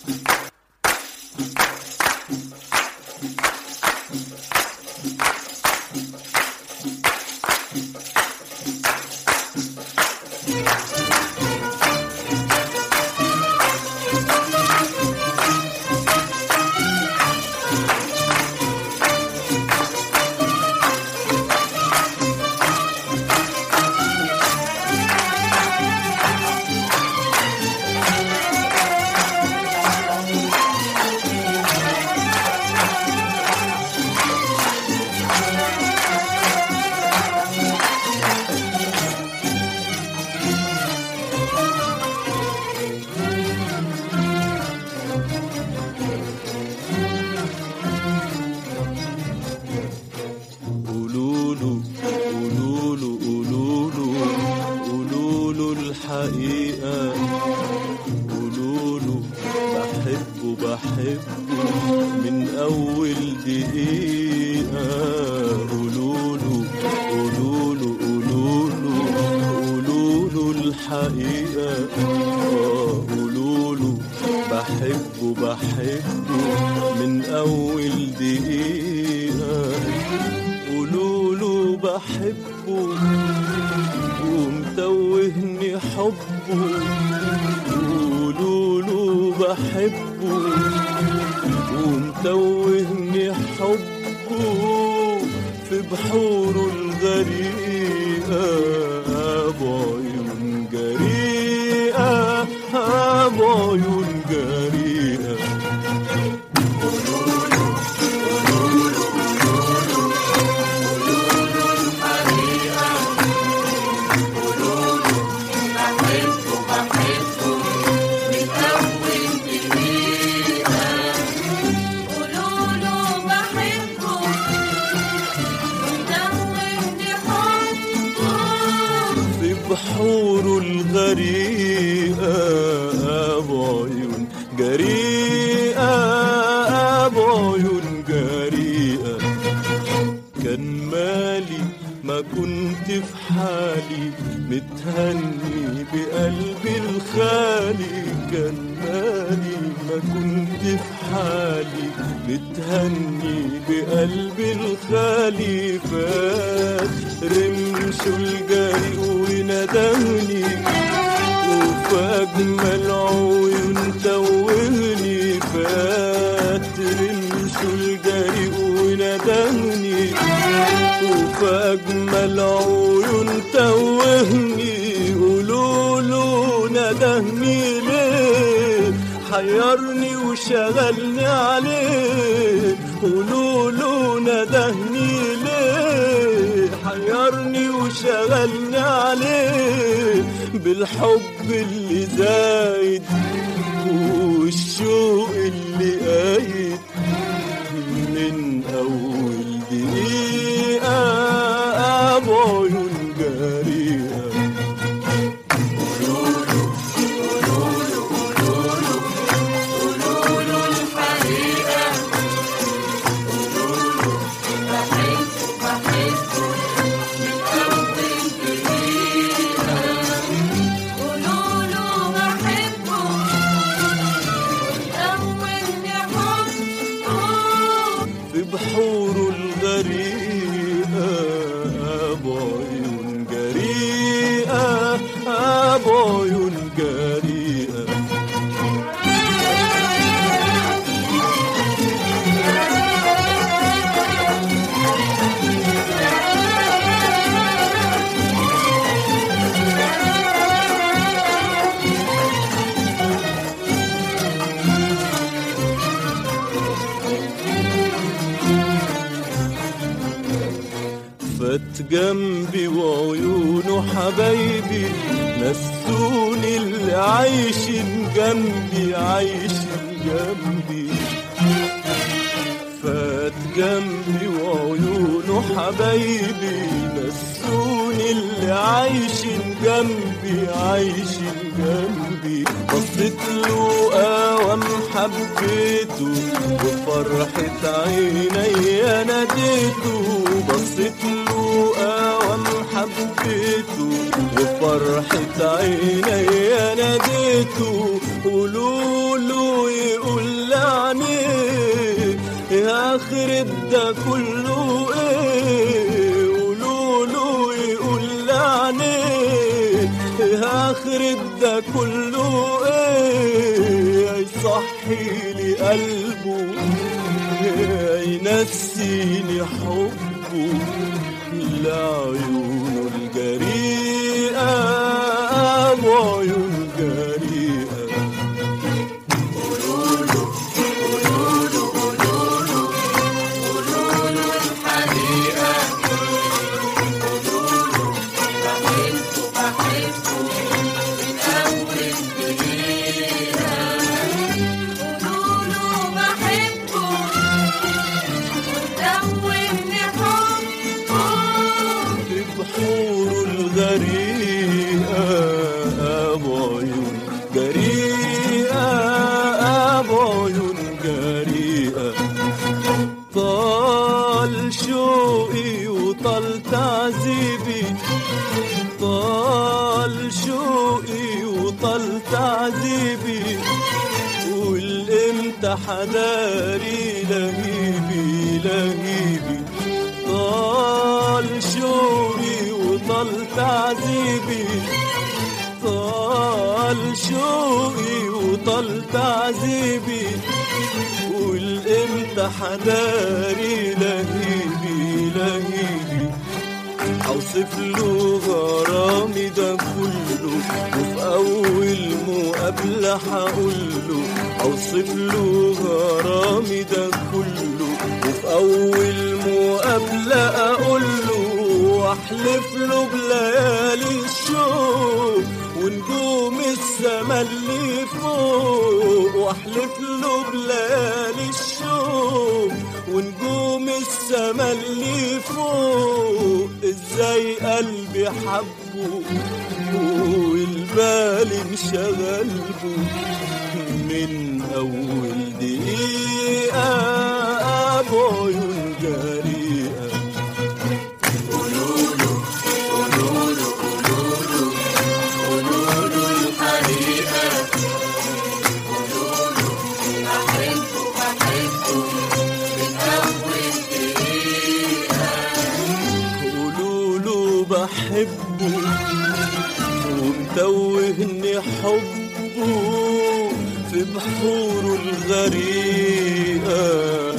قولوا له قولوا له قولوا له قولوا له الحقيقة قولوا له بحبه بحبه من أول دقيقة قولوا له قولوا له قولوا له قولوا له الحقيقة آه، قولوا له بحبه بحبه من أول دقيقة قولوا له بحبه ومتوهني حبه قولوا له بحبه ومتوهني حبه في بحوره الغريقة بعيون جريئة بعيون جريئة قولوا له بحبه ودوني حبه في بحوره الغريقة بعيون جريئة بعيون جريئة كان مالي ما كنت في حالي متهني بقلبي الخالي كان مالي ما كنت في حالي متهني بقلبي الخالي فات رمشه الجري وندهني وفي أجمل عيون توهني فات رمشه الجري وندهني وفي أجمل عيون توهني قولوا له ندهني ليه حيرني وشغلني عليه قولوا له ندهني ليه حيرني وشغلني عليه بالحب اللي زايد والشوق اللي قايد من أول دقيقة بعيون جريئة قولوا له بحبه ودوني حبه في بحوره الغريقة بعيون جريئة بعيون جريئة فات جنبي وعيونه حبايبي نسوني اللي عايشين جنبي عايشين جنبي فات جنبي وعيونه حبايبي نسوني اللي عايشين جنبي عايشين جنبي بصيت له قوام حبيته بفرحة عيني ناديته بصيت له قوام حبيته وفرحة عيني ناديته قولوا له يقول لعنيه يا آخر ده كله ايه قولوا له يقول لعنيه يا آخر ده كله ايه يصحي لي قلبه ينسيني حبه لعيونه الجريئة وعيون جريئة قولوا بحبه ودوبني حبه بحور الغريقة أبو عيون جريئة أبو عيون جريئة طال شوقي وطال تعذيبي طال شوقي وطال تعذيبي والامتى حداري لهيبي لهيبي طال شوقي وطال تعذيبي طال شوقي وطال تعذيبي والامتى حداري لهيبي لهيبي اوصف له غرامي ده كله وفي اول مقابله هقول له اوصف له غرامي ده كله وفي اول مقابله اقول له واحلف له بليالي الشوق ونجوم السما اللي فوق واحلف له بليالي الشوق ونجوم السما اللي فوق ازاي قلبي حبه والبال انشغلبه من اول دقيقه ابو عيون جريئه قولوا له بحبه ومتوهني حبه في بحوره الغريقة